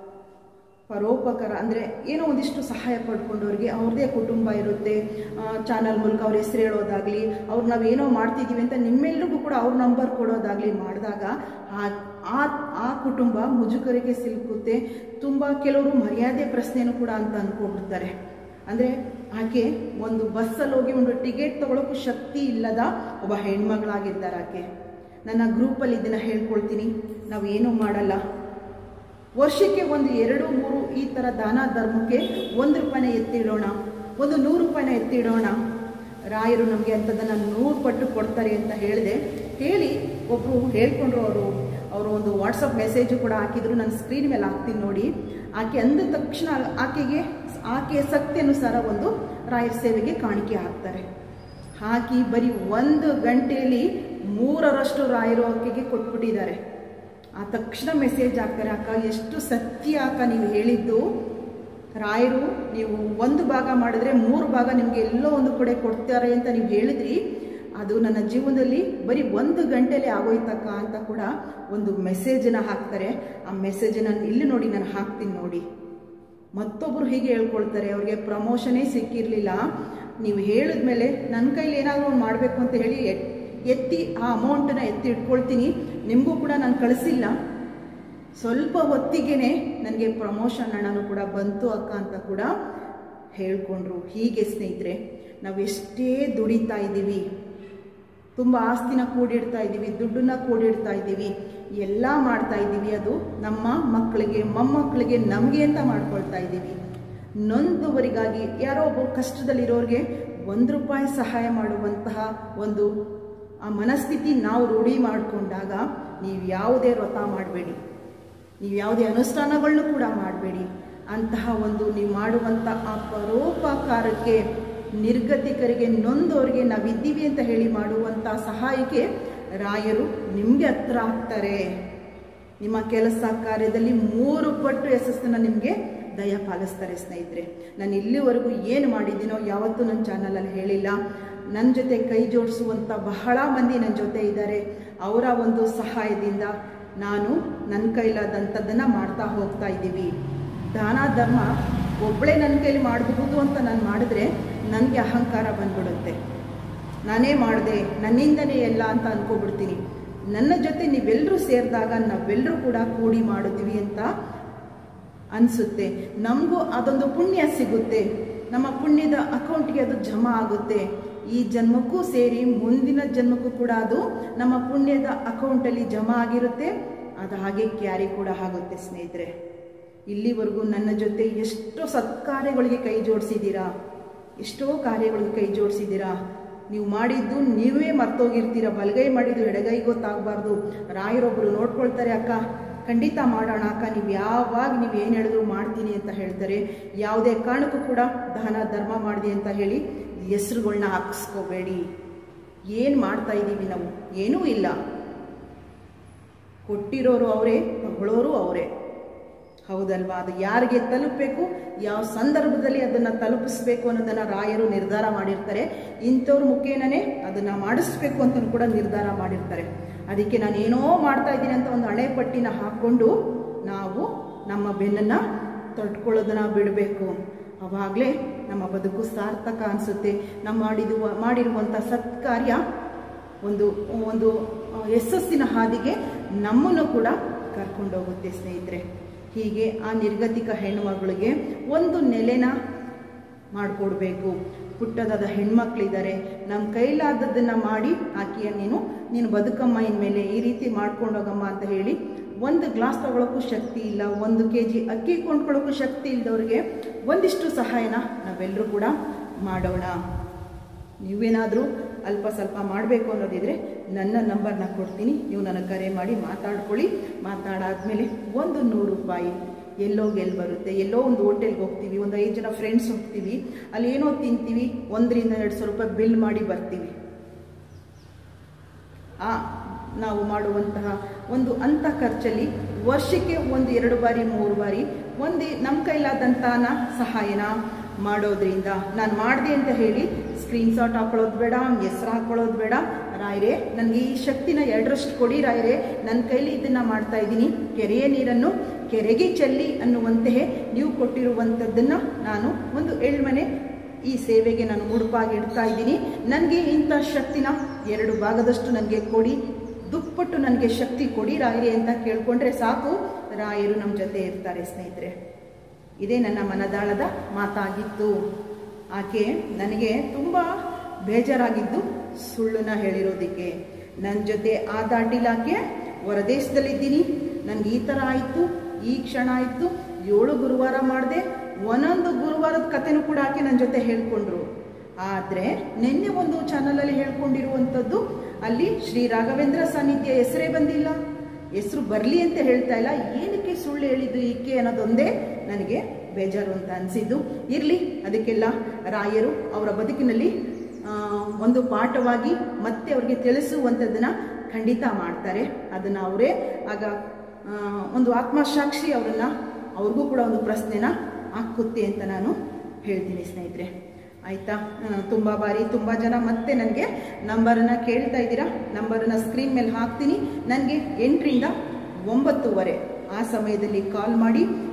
ಪರೋಪಕಾರ ಅಂದರೆ ಏನೋ ಒಂದಿಷ್ಟು ಸಹಾಯ ಪಡ್ಕೊಂಡವ್ರಿಗೆ ಅವ್ರದ್ದೇ ಕುಟುಂಬ ಇರುತ್ತೆ ಚಾನಲ್ ಮೂಲಕ ಅವ್ರ ಹೆಸರು ಹೇಳೋದಾಗಲಿ ಅವ್ರು ನಾವೇನೋ ಮಾಡ್ತಿದ್ದೀವಿ ಅಂತ ನಿಮ್ಮೆಲ್ರಿಗೂ ಕೂಡ ಅವ್ರ ನಂಬರ್ ಕೊಡೋದಾಗಲಿ ಮಾಡಿದಾಗ ಆ ಆ ಆ ಕುಟುಂಬ ಮುಜುಗರಿಗೆ ಸಿಲುಕುತ್ತೆ ತುಂಬ ಕೆಲವರು ಮರ್ಯಾದೆ ಪ್ರಶ್ನೆನೂ ಕೂಡ ಅಂತ ಅಂದ್ಕೊಂಡ್ಬಿಡ್ತಾರೆ ಅಂದರೆ ಆಕೆ ಒಂದು ಬಸ್ಸಲ್ಲಿ ಹೋಗಿ ಒಂದು ಟಿಕೆಟ್ ತಗೊಳ್ಳೋಕ್ಕೂ ಶಕ್ತಿ ಇಲ್ಲದ ಒಬ್ಬ ಹೆಣ್ಮಗಳಾಗಿರ್ತಾರೆ ಆಕೆ ನನ್ನ ಗ್ರೂಪಲ್ಲಿ ಇದನ್ನು ಹೇಳ್ಕೊಳ್ತೀನಿ ನಾವು ಏನೂ ಮಾಡಲ್ಲ ವರ್ಷಕ್ಕೆ ಒಂದು ಎರಡು ಮೂರು ಈ ಥರ ದಾನ ಧರ್ಮಕ್ಕೆ ಒಂದು ರೂಪಾಯಿನ ಎತ್ತಿಡೋಣ ಒಂದು ನೂರು ರೂಪಾಯಿನ ಎತ್ತಿಡೋಣ ರಾಯರು ನಮಗೆ ಅಂಥದ್ದನ್ನು ನೂರು ಪಟ್ಟು ಕೊಡ್ತಾರೆ ಅಂತ ಹೇಳಿದೆ ಹೇಳಿ ಒಬ್ಬರು ಹೇಳ್ಕೊಂಡ್ರು ಅವರು ಅವರು ಒಂದು ವಾಟ್ಸಪ್ ಮೆಸೇಜು ಕೂಡ ಹಾಕಿದ್ರು ನಾನು ಸ್ಕ್ರೀನ್ ಮೇಲೆ ಹಾಕ್ತೀನಿ ನೋಡಿ ಆಕೆ ಅಂದ ತಕ್ಷಣ ಆಕೆಗೆ ಆಕೆಯ ಶಕ್ತಿ ಅನುಸಾರ ಒಂದು ರಾಯರ ಸೇವೆಗೆ ಕಾಣಿಕೆ ಹಾಕ್ತಾರೆ ಹಾಕಿ ಬರೀ ಒಂದು ಗಂಟೆಯಲ್ಲಿ ಮೂರರಷ್ಟು ರಾಯರು ಆಕೆಗೆ ಕೊಟ್ಬಿಟ್ಟಿದ್ದಾರೆ ಆ ತಕ್ಷಣ ಮೆಸೇಜ್ ಹಾಕ್ತಾರೆ ಅಕ್ಕ ಎಷ್ಟು ಸತ್ಯ ಅಕ್ಕ ನೀವು ಹೇಳಿದ್ದು ರಾಯರು ನೀವು ಒಂದು ಭಾಗ ಮಾಡಿದ್ರೆ ಮೂರು ಭಾಗ ನಿಮಗೆ ಎಲ್ಲೋ ಒಂದು ಕಡೆ ಕೊಡ್ತಾರೆ ಅಂತ ನೀವು ಹೇಳಿದ್ರಿ ಅದು ನನ್ನ ಜೀವನದಲ್ಲಿ ಬರೀ ಒಂದು ಗಂಟೆಲಿ ಆಗೋಯ್ತಕ್ಕ ಅಂತ ಕೂಡ ಒಂದು ಮೆಸೇಜನ್ನ ಹಾಕ್ತಾರೆ ಆ ಮೆಸೇಜನ್ನ ಇಲ್ಲಿ ನೋಡಿ ನಾನು ಹಾಕ್ತೀನಿ ನೋಡಿ ಮತ್ತೊಬ್ಬರು ಹೀಗೆ ಹೇಳ್ಕೊಳ್ತಾರೆ ಅವ್ರಿಗೆ ಪ್ರಮೋಷನೇ ಸಿಕ್ಕಿರಲಿಲ್ಲ ನೀವು ಹೇಳಿದ್ಮೇಲೆ ನನ್ನ ಕೈಲಿ ಏನಾದರೂ ಒಂದು ಮಾಡಬೇಕು ಅಂತ ಹೇಳಿ ಎತ್- ಎತ್ತಿ ಆ ಅಮೌಂಟನ್ನ ಎತ್ತಿ ಇಟ್ಕೊಳ್ತೀನಿ ನಿಮಗೂ ಕೂಡ ನಾನು ಕಳಿಸಿಲ್ಲ ಸ್ವಲ್ಪ ಹೊತ್ತಿಗೆನೆ ನನಗೆ ಪ್ರಮೋಷನ್ ಹಣನೂ ಕೂಡ ಬಂತು ಅಕ್ಕ ಅಂತ ಕೂಡ ಹೇಳ್ಕೊಂಡ್ರು ಹೀಗೆ ಸ್ನೇಹಿತರೆ ನಾವು ಎಷ್ಟೇ ದುಡಿತಾ ಇದ್ದೀವಿ ತುಂಬ ಆಸ್ತಿನ ಕೂಡಿಡ್ತಾ ಇದ್ದೀವಿ ದುಡ್ಡನ್ನ ಕೂಡಿಡ್ತಾ ಇದ್ದೀವಿ ಎಲ್ಲ ಮಾಡ್ತಾ ಇದ್ದೀವಿ ಅದು ನಮ್ಮ ಮಕ್ಕಳಿಗೆ ಮೊಮ್ಮಕ್ಕಳಿಗೆ ನಮಗೆ ಅಂತ ಮಾಡ್ಕೊಳ್ತಾ ಇದ್ದೀವಿ ನೊಂದುವರಿಗಾಗಿ ಯಾರೋ ಒಬ್ಬ ಕಷ್ಟದಲ್ಲಿರೋರಿಗೆ ಒಂದು ರೂಪಾಯಿ ಸಹಾಯ ಮಾಡುವಂತಹ ಒಂದು ಆ ಮನಸ್ಥಿತಿ ನಾವು ರೂಢಿ ಮಾಡಿಕೊಂಡಾಗ ನೀವು ಯಾವುದೇ ವ್ರತ ಮಾಡಬೇಡಿ ನೀವು ಯಾವುದೇ ಅನುಷ್ಠಾನಗಳನ್ನು ಕೂಡ ಮಾಡಬೇಡಿ ಅಂತಹ ಒಂದು ನೀವು ಮಾಡುವಂಥ ಆ ಪರೋಪಕಾರಕ್ಕೆ ನಿರ್ಗತಿಕರಿಗೆ ನೊಂದವರಿಗೆ ನಾವಿದ್ದೀವಿ ಅಂತ ಹೇಳಿ ಮಾಡುವಂಥ ಸಹಾಯಕ್ಕೆ ರಾಯರು ನಿಮಗೆ ಹತ್ರ ಆಗ್ತಾರೆ ನಿಮ್ಮ ಕೆಲಸ ಕಾರ್ಯದಲ್ಲಿ ಮೂರು ಪಟ್ಟು ಯಶಸ್ಸನ್ನು ನಿಮಗೆ ದಯ ಪಾಲಿಸ್ತಾರೆ ಸ್ನೇಹಿತರೆ ನಾನು ಇಲ್ಲಿವರೆಗೂ ಏನು ಮಾಡಿದ್ದೀನೋ ಯಾವತ್ತೂ ನನ್ನ ಚಾನಲಲ್ಲಿ ಹೇಳಿಲ್ಲ ನನ್ನ ಜೊತೆ ಕೈ ಜೋಡಿಸುವಂಥ ಬಹಳ ಮಂದಿ ನನ್ನ ಜೊತೆ ಇದ್ದಾರೆ ಅವರ ಒಂದು ಸಹಾಯದಿಂದ ನಾನು ನನ್ನ ಕೈಲಾದಂಥದ್ದನ್ನು ಮಾಡ್ತಾ ಹೋಗ್ತಾ ಇದ್ದೀವಿ ದಾನ ಧರ್ಮ ಒಬ್ಬಳೇ ನನ್ನ ಕೈಲಿ ಮಾಡಬಹುದು ಅಂತ ನಾನು ಮಾಡಿದ್ರೆ ನನಗೆ ಅಹಂಕಾರ ಬಂದ್ಬಿಡುತ್ತೆ ನಾನೇ ಮಾಡಿದೆ ನನ್ನಿಂದನೇ ಎಲ್ಲ ಅಂತ ಅನ್ಕೋಬಿಡ್ತೀನಿ ನನ್ನ ಜೊತೆ ನೀವೆಲ್ಲರೂ ಸೇರಿದಾಗ ನಾವೆಲ್ಲರೂ ಕೂಡ ಕೂಡಿ ಮಾಡಿದ್ವಿ ಅಂತ ಅನಿಸುತ್ತೆ ನಮಗೂ ಅದೊಂದು ಪುಣ್ಯ ಸಿಗುತ್ತೆ ನಮ್ಮ ಪುಣ್ಯದ ಅಕೌಂಟ್ಗೆ ಅದು ಜಮಾ ಆಗುತ್ತೆ ಈ ಜನ್ಮಕ್ಕೂ ಸೇರಿ ಮುಂದಿನ ಜನ್ಮಕ್ಕೂ ಕೂಡ ಅದು ನಮ್ಮ ಪುಣ್ಯದ ಅಕೌಂಟಲ್ಲಿ ಜಮಾ ಆಗಿರುತ್ತೆ ಅದು ಹಾಗೆ ಕ್ಯಾರಿ ಕೂಡ ಆಗುತ್ತೆ ಸ್ನೇಹಿತರೆ ಇಲ್ಲಿವರೆಗೂ ನನ್ನ ಜೊತೆ ಎಷ್ಟೋ ಸತ್ಕಾರ್ಯಗಳಿಗೆ ಕೈ ಜೋಡಿಸಿದ್ದೀರಾ ಎಷ್ಟೋ ಕಾರ್ಯಗಳಿಗೆ ಕೈ ಜೋಡಿಸಿದ್ದೀರಾ ನೀವು ಮಾಡಿದ್ದು ನೀವೇ ಮರ್ತೋಗಿರ್ತೀರ ಬಲಗೈ ಮಾಡಿದ್ದು ಎಡಗೈ ಗೊತ್ತಾಗಬಾರ್ದು ರಾಯರೊಬ್ಬರು ನೋಡ್ಕೊಳ್ತಾರೆ ಅಕ್ಕ ಖಂಡಿತ ಮಾಡೋಣ ಅಕ್ಕ ನೀವು ಯಾವಾಗ ನೀವು ಏನು ಹೇಳಿದ್ರು ಮಾಡ್ತೀನಿ ಅಂತ ಹೇಳ್ತಾರೆ ಯಾವುದೇ ಕಾರಣಕ್ಕೂ ಕೂಡ ದಾನ ಧರ್ಮ ಮಾಡಿದೆ ಅಂತ ಹೇಳಿ ಹೆಸ್ರುಗಳ್ನ ಹಾಕಿಸ್ಕೋಬೇಡಿ ಏನು ಮಾಡ್ತಾ ಇದ್ದೀವಿ ನಾವು ಏನೂ ಇಲ್ಲ ಕೊಟ್ಟಿರೋರು ಅವರೇ ತಗೊಳ್ಳೋರು ಅವರೇ ಹೌದಲ್ವಾ ಅದು ಯಾರಿಗೆ ತಲುಪಬೇಕು ಯಾವ ಸಂದರ್ಭದಲ್ಲಿ ಅದನ್ನು ತಲುಪಿಸ್ಬೇಕು ಅನ್ನೋದನ್ನು ರಾಯರು ನಿರ್ಧಾರ ಮಾಡಿರ್ತಾರೆ ಇಂಥವ್ರ ಮುಖೇನನೇ ಅದನ್ನು ಮಾಡಿಸ್ಬೇಕು ಅಂತ ಕೂಡ ನಿರ್ಧಾರ ಮಾಡಿರ್ತಾರೆ ಅದಕ್ಕೆ ನಾನು ಏನೋ ಮಾಡ್ತಾ ಇದ್ದೀನಿ ಅಂತ ಒಂದು ಹಣೆ ಪಟ್ಟಿನ ಹಾಕ್ಕೊಂಡು ನಾವು ನಮ್ಮ ಬೆನ್ನನ್ನು ತೊಟ್ಕೊಳ್ಳೋದನ್ನ ಬಿಡಬೇಕು ಅವಾಗಲೇ ನಮ್ಮ ಬದುಕು ಸಾರ್ಥಕ ಅನಿಸುತ್ತೆ ನಮ್ಮ ಮಾಡಿರುವ ಮಾಡಿರುವಂಥ ಸತ್ಕಾರ್ಯ ಒಂದು ಒಂದು ಯಶಸ್ಸಿನ ಹಾದಿಗೆ ನಮ್ಮನ್ನು ಕೂಡ ಕರ್ಕೊಂಡೋಗುತ್ತೆ ಸ್ನೇಹಿತರೆ ಹೀಗೆ ಆ ನಿರ್ಗತಿಕ ಹೆಣ್ಣುಮಗಳಿಗೆ ಒಂದು ನೆಲೆನ ಮಾಡಿಕೊಡ್ಬೇಕು ಪುಟ್ಟದಾದ ಹೆಣ್ಮಕ್ಳಿದ್ದಾರೆ ನಮ್ಮ ಕೈಲಾದದ್ದನ್ನು ಮಾಡಿ ಆಕೆಯ ನೀನು ನೀನು ಬದುಕಮ್ಮ ಇನ್ಮೇಲೆ ಈ ರೀತಿ ಮಾಡ್ಕೊಂಡೋಗಮ್ಮ ಅಂತ ಹೇಳಿ ಒಂದು ಗ್ಲಾಸ್ ತಗೊಳ್ಳೋಕ್ಕೂ ಶಕ್ತಿ ಇಲ್ಲ ಒಂದು ಕೆ ಜಿ ಅಕ್ಕಿ ಕೊಂಡ್ಕೊಳ್ಳೋಕ್ಕೂ ಶಕ್ತಿ ಇಲ್ಲದವ್ರಿಗೆ ಒಂದಿಷ್ಟು ಸಹಾಯನ ನಾವೆಲ್ಲರೂ ಕೂಡ ಮಾಡೋಣ ನೀವೇನಾದರೂ ಅಲ್ಪ ಸ್ವಲ್ಪ ಮಾಡಬೇಕು ಅನ್ನೋದಿದ್ರೆ ನನ್ನ ನಂಬರ್ನ ಕೊಡ್ತೀನಿ ನೀವು ನನಗೆ ಕರೆ ಮಾಡಿ ಮಾತಾಡ್ಕೊಳ್ಳಿ ಮಾತಾಡಾದ್ಮೇಲೆ ಒಂದು ನೂರು ರೂಪಾಯಿ ಎಲ್ಲೋ ಗೆಲ್ ಬರುತ್ತೆ ಎಲ್ಲೋ ಒಂದು ಹೋಟೆಲ್ಗೆ ಹೋಗ್ತೀವಿ ಒಂದು ಐದು ಜನ ಫ್ರೆಂಡ್ಸ್ ಹೋಗ್ತೀವಿ ಅಲ್ಲಿ ಏನೋ ತಿಂತೀವಿ ಒಂದರಿಂದ ಎರಡು ಸಾವಿರ ರೂಪಾಯಿ ಬಿಲ್ ಮಾಡಿ ಬರ್ತೀವಿ ಆ ನಾವು ಮಾಡುವಂತಹ ಒಂದು ಅಂಥ ಖರ್ಚಲ್ಲಿ ವರ್ಷಕ್ಕೆ ಒಂದು ಎರಡು ಬಾರಿ ಮೂರು ಬಾರಿ ಒಂದು ನಮ್ಮ ಕೈಲಾದಂತಹ ಸಹಾಯನ ಮಾಡೋದ್ರಿಂದ ನಾನು ಮಾಡಿದೆ ಅಂತ ಹೇಳಿ ಸ್ಕ್ರೀನ್ಶಾಟ್ ಹಾಕೊಳ್ಳೋದು ಬೇಡ ಹೆಸ್ರು ಹಾಕೊಳ್ಳೋದು ಬೇಡ ರಾಯರೇ ನನಗೆ ಈ ಶಕ್ತಿನ ಎರಡರಷ್ಟು ಕೊಡಿ ರಾಯರೇ ನನ್ನ ಕೈಲಿ ಇದನ್ನು ಮಾಡ್ತಾ ಇದ್ದೀನಿ ಕೆರೆಯ ನೀರನ್ನು ಕೆರೆಗೆ ಚೆಲ್ಲಿ ಅನ್ನುವಂತೆ ನೀವು ಕೊಟ್ಟಿರುವಂಥದ್ದನ್ನು ನಾನು ಒಂದು ಎಳ್ಮನೆ ಈ ಸೇವೆಗೆ ನಾನು ಮುಡುಪಾಗಿ ಇಡ್ತಾ ಇದ್ದೀನಿ ನನಗೆ ಇಂಥ ಶಕ್ತಿನ ಎರಡು ಭಾಗದಷ್ಟು ನನಗೆ ಕೊಡಿ ದುಪ್ಪಟ್ಟು ನನಗೆ ಶಕ್ತಿ ಕೊಡಿ ರಾಯರೇ ಅಂತ ಕೇಳ್ಕೊಂಡ್ರೆ ಸಾಕು ರಾಯರು ನಮ್ಮ ಜೊತೆ ಇರ್ತಾರೆ ಸ್ನೇಹಿತರೆ ಇದೇ ನನ್ನ ಮನದಾಳದ ಮಾತಾಗಿತ್ತು ಆಕೆ ನನಗೆ ತುಂಬ ಬೇಜಾರಾಗಿದ್ದು ಸುಳ್ಳನ್ನ ಹೇಳಿರೋದಕ್ಕೆ ನನ್ನ ಜೊತೆ ಆ ದಾಟಿಲ್ಲ ಆಕೆ ಹೊರದೇಶದಲ್ಲಿದ್ದೀನಿ ನನಗೆ ಈ ಥರ ಆಯಿತು ಈ ಕ್ಷಣ ಆಯಿತು ಏಳು ಗುರುವಾರ ಮಾಡಿದೆ ಒಂದೊಂದು ಗುರುವಾರದ ಕಥೆನೂ ಕೂಡ ಆಕೆ ನನ್ನ ಜೊತೆ ಹೇಳ್ಕೊಂಡ್ರು ಆದರೆ ನಿನ್ನೆ ಒಂದು ಚಾನಲಲ್ಲಿ ಹೇಳ್ಕೊಂಡಿರುವಂಥದ್ದು ಅಲ್ಲಿ ಶ್ರೀ ರಾಘವೇಂದ್ರ ಸಾನ್ನಿಧ್ಯ ಹೆಸರೇ ಬಂದಿಲ್ಲ ಹೆಸರು ಬರಲಿ ಅಂತ ಹೇಳ್ತಾ ಇಲ್ಲ ಏನಕ್ಕೆ ಸುಳ್ಳು ಹೇಳಿದ್ದು ಈಕೆ ಅನ್ನೋದೊಂದೇ ನನಗೆ ಬೇಜಾರು ಅಂತ ಅನಿಸಿದ್ದು ಇರಲಿ ಅದಕ್ಕೆಲ್ಲ ರಾಯರು ಅವರ ಬದುಕಿನಲ್ಲಿ ಆ, ಒಂದು ಪಾಠವಾಗಿ ಮತ್ತೆ ಅವ್ರಿಗೆ ತಿಳಿಸುವಂಥದ್ದನ್ನು ಖಂಡಿತ ಮಾಡ್ತಾರೆ ಅದನ್ನು ಅವರೇ ಆಗ ಆ, ಒಂದು ಆತ್ಮಸಾಕ್ಷಿ ಅವರನ್ನು ಅವ್ರಿಗೂ ಕೂಡ ಒಂದು ಪ್ರಶ್ನೆನ ಹಾಕುತ್ತೆ ಅಂತ ನಾನು ಹೇಳ್ತೀನಿ ಸ್ನೇಹಿತರೆ ಆಯಿತಾ ತುಂಬ ಬಾರಿ ತುಂಬ ಜನ ಮತ್ತೆ ನನಗೆ ನಂಬರನ್ನು ಕೇಳ್ತಾ ಇದ್ದೀರಾ ನಂಬರನ್ನು ಸ್ಕ್ರೀನ್ ಮೇಲೆ ಹಾಕ್ತೀನಿ ನನಗೆ ಎಂಟರಿಂದ ಒಂಬತ್ತುವರೆ ಆ ಸಮಯದಲ್ಲಿ ಕಾಲ್ ಮಾಡಿ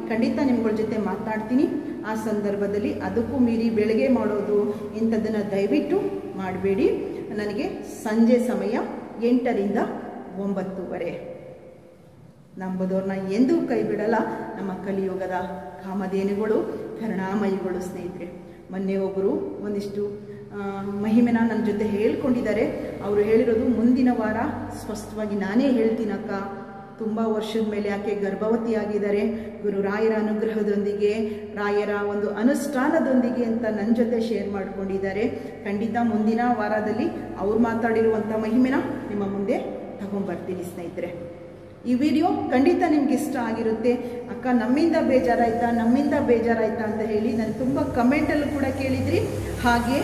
ಖಂಡಿತ ನಿಮ್ಗಳ ಜೊತೆ ಮಾತಾಡ್ತೀನಿ ಆ ಸಂದರ್ಭದಲ್ಲಿ ಅದಕ್ಕೂ ಮೀರಿ ಬೆಳಗ್ಗೆ ಮಾಡೋದು ಇಂಥದ್ದನ್ನು ದಯವಿಟ್ಟು ಮಾಡಬೇಡಿ ನನಗೆ ಸಂಜೆ ಸಮಯ ಎಂಟರಿಂದ ಒಂಬತ್ತುವರೆ ನಂಬುದವ್ರನ್ನ ಎಂದೂ ಕೈ ಬಿಡಲ್ಲ ನಮ್ಮ ಕಲಿಯುಗದ ಕಾಮಧೇನುಗಳು ಕರುಣಾಮಯಿಗಳು ಸ್ನೇಹಿತರೆ ಮೊನ್ನೆ ಒಬ್ಬರು ಒಂದಿಷ್ಟು ಆ, ಮಹಿಮೆನ ನನ್ನ ಜೊತೆ ಹೇಳ್ಕೊಂಡಿದ್ದಾರೆ ಅವರು ಹೇಳಿರೋದು ಮುಂದಿನ ವಾರ ಸ್ಪಷ್ಟವಾಗಿ ನಾನೇ ಹೇಳ್ತೀನಕ್ಕ ತುಂಬ ವರ್ಷದ ಮೇಲೆ ಆಕೆ ಗರ್ಭವತಿಯಾಗಿದ್ದಾರೆ ಗುರು ರಾಯರ ಅನುಗ್ರಹದೊಂದಿಗೆ ರಾಯರ ಒಂದು ಅನುಷ್ಠಾನದೊಂದಿಗೆ ಅಂತ ನನ್ನ ಜೊತೆ ಶೇರ್ ಮಾಡ್ಕೊಂಡಿದ್ದಾರೆ ಖಂಡಿತ ಮುಂದಿನ ವಾರದಲ್ಲಿ ಅವ್ರು ಮಾತಾಡಿರುವಂಥ ಮಹಿಮೆನ ನಿಮ್ಮ ಮುಂದೆ ತಗೊಂಡ್ಬರ್ತೀನಿ ಸ್ನೇಹಿತರೆ ಈ ವಿಡಿಯೋ ಖಂಡಿತ ನಿಮ್ಗೆ ಇಷ್ಟ ಆಗಿರುತ್ತೆ ಅಕ್ಕ ನಮ್ಮಿಂದ ಬೇಜಾರಾಯ್ತಾ ನಮ್ಮಿಂದ ಬೇಜಾರಾಯ್ತಾ ಅಂತ ಹೇಳಿ ನಾನು ತುಂಬ ಕಮೆಂಟಲ್ಲೂ ಕೂಡ ಕೇಳಿದ್ರಿ ಹಾಗೆ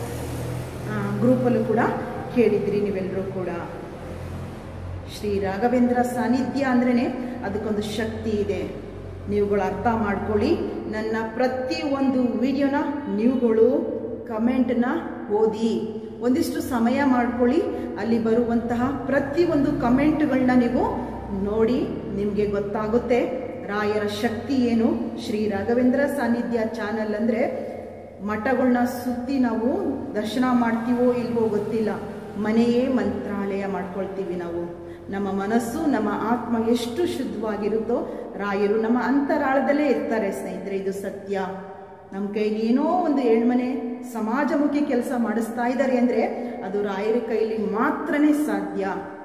ಗ್ರೂಪಲ್ಲೂ ಕೂಡ ಕೇಳಿದ್ರಿ ನೀವೆಲ್ಲರೂ ಕೂಡ ಶ್ರೀ ರಾಘವೇಂದ್ರ ಸಾನ್ನಿಧ್ಯ ಅಂದ್ರೇ ಅದಕ್ಕೊಂದು ಶಕ್ತಿ ಇದೆ ನೀವುಗಳು ಅರ್ಥ ಮಾಡ್ಕೊಳ್ಳಿ ನನ್ನ ಪ್ರತಿ ಒಂದು ವಿಡಿಯೋನ ನೀವುಗಳು ಕಮೆಂಟ್ನ ಓದಿ ಒಂದಿಷ್ಟು ಸಮಯ ಮಾಡ್ಕೊಳ್ಳಿ ಅಲ್ಲಿ ಬರುವಂತಹ ಪ್ರತಿಯೊಂದು ಕಮೆಂಟ್ಗಳನ್ನ ನೀವು ನೋಡಿ ನಿಮಗೆ ಗೊತ್ತಾಗುತ್ತೆ ರಾಯರ ಶಕ್ತಿ ಏನು ಶ್ರೀ ರಾಘವೇಂದ್ರ ಸಾನ್ನಿಧ್ಯ ಚಾನಲ್ ಅಂದರೆ ಮಠಗಳನ್ನ ಸುತ್ತಿ ನಾವು ದರ್ಶನ ಮಾಡ್ತೀವೋ ಇಲ್ವೋ ಗೊತ್ತಿಲ್ಲ ಮನೆಯೇ ಮಂತ್ರಾಲಯ ಮಾಡ್ಕೊಳ್ತೀವಿ ನಾವು ನಮ್ಮ ಮನಸ್ಸು ನಮ್ಮ ಆತ್ಮ ಎಷ್ಟು ಶುದ್ಧವಾಗಿರುತ್ತೋ ರಾಯರು ನಮ್ಮ ಅಂತರಾಳದಲ್ಲೇ ಇರ್ತಾರೆ ಸ್ನೇಹಿತರೆ ಇದು ಸತ್ಯ ನಮ್ಮ ಕೈಲಿ ಏನೋ ಒಂದು ಏಳ್ಮನೆ ಸಮಾಜಮುಖಿ ಕೆಲಸ ಮಾಡಿಸ್ತಾ ಇದ್ದಾರೆ ಅಂದರೆ ಅದು ರಾಯರ ಕೈಲಿ ಮಾತ್ರನೇ ಸಾಧ್ಯ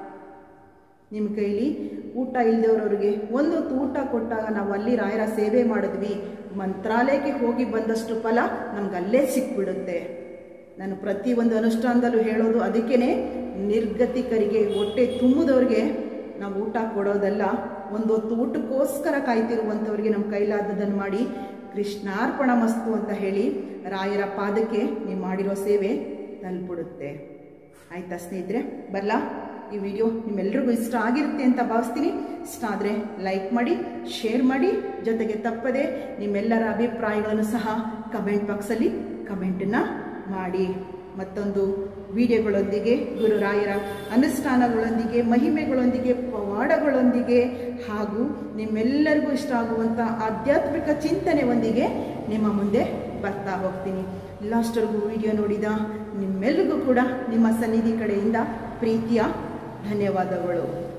ನಿಮ್ಮ ಕೈಲಿ ಊಟ ಇಲ್ದವ್ರವ್ರಿಗೆ ಒಂದು ಹೊತ್ತು ಊಟ ಕೊಟ್ಟಾಗ ನಾವು ಅಲ್ಲಿ ರಾಯರ ಸೇವೆ ಮಾಡಿದ್ವಿ ಮಂತ್ರಾಲಯಕ್ಕೆ ಹೋಗಿ ಬಂದಷ್ಟು ಫಲ ನಮ್ಗೆ ಅಲ್ಲೇ ಸಿಕ್ಬಿಡುತ್ತೆ ನಾನು ಪ್ರತಿ ಒಂದು ಅನುಷ್ಠಾನದಲ್ಲೂ ಹೇಳೋದು ಅದಕ್ಕೇನೆ ನಿರ್ಗತಿಕರಿಗೆ ಹೊಟ್ಟೆ ತುಂಬಿದವ್ರಿಗೆ ನಾವು ಊಟ ಕೊಡೋದಲ್ಲ ಒಂದು ಹೊತ್ತು ಊಟಕ್ಕೋಸ್ಕರ ಕಾಯ್ತಿರುವಂಥವ್ರಿಗೆ ನಮ್ಮ ಕೈಲಾದದನ್ನು ಮಾಡಿ ಕೃಷ್ಣಾರ್ಪಣ ಮಸ್ತು ಅಂತ ಹೇಳಿ ರಾಯರ ಪಾದಕ್ಕೆ ನೀವು ಮಾಡಿರೋ ಸೇವೆ ತಲುಪಿಡುತ್ತೆ ಆಯ್ತಾ ಸ್ನೇಹಿತರೆ ಬರಲಾ ಈ ವಿಡಿಯೋ ನಿಮ್ಮೆಲ್ರಿಗೂ ಇಷ್ಟ ಆಗಿರುತ್ತೆ ಅಂತ ಭಾವಿಸ್ತೀನಿ ಇಷ್ಟ ಆದರೆ ಲೈಕ್ ಮಾಡಿ ಶೇರ್ ಮಾಡಿ ಜೊತೆಗೆ ತಪ್ಪದೆ ನಿಮ್ಮೆಲ್ಲರ ಅಭಿಪ್ರಾಯಗಳನ್ನು ಸಹ ಕಮೆಂಟ್ ಬಾಕ್ಸಲ್ಲಿ ಕಮೆಂಟನ್ನು ಮಾಡಿ ಮತ್ತೊಂದು ವಿಡಿಯೋಗಳೊಂದಿಗೆ ಗುರುರಾಯರ ಅನುಷ್ಠಾನಗಳೊಂದಿಗೆ ಮಹಿಮೆಗಳೊಂದಿಗೆ ಪವಾಡಗಳೊಂದಿಗೆ ಹಾಗೂ ನಿಮ್ಮೆಲ್ಲರಿಗೂ ಇಷ್ಟ ಆಗುವಂಥ ಆಧ್ಯಾತ್ಮಿಕ ಚಿಂತನೆಯೊಂದಿಗೆ ನಿಮ್ಮ ಮುಂದೆ ಬರ್ತಾ ಹೋಗ್ತೀನಿ ಲಾಸ್ಟ್ವರೆಗೂ ವಿಡಿಯೋ ನೋಡಿದ ನಿಮ್ಮೆಲ್ಲರಿಗೂ ಕೂಡ ನಿಮ್ಮ ಸನ್ನಿಧಿ ಕಡೆಯಿಂದ ಪ್ರೀತಿಯ ಧನ್ಯವಾದಗಳು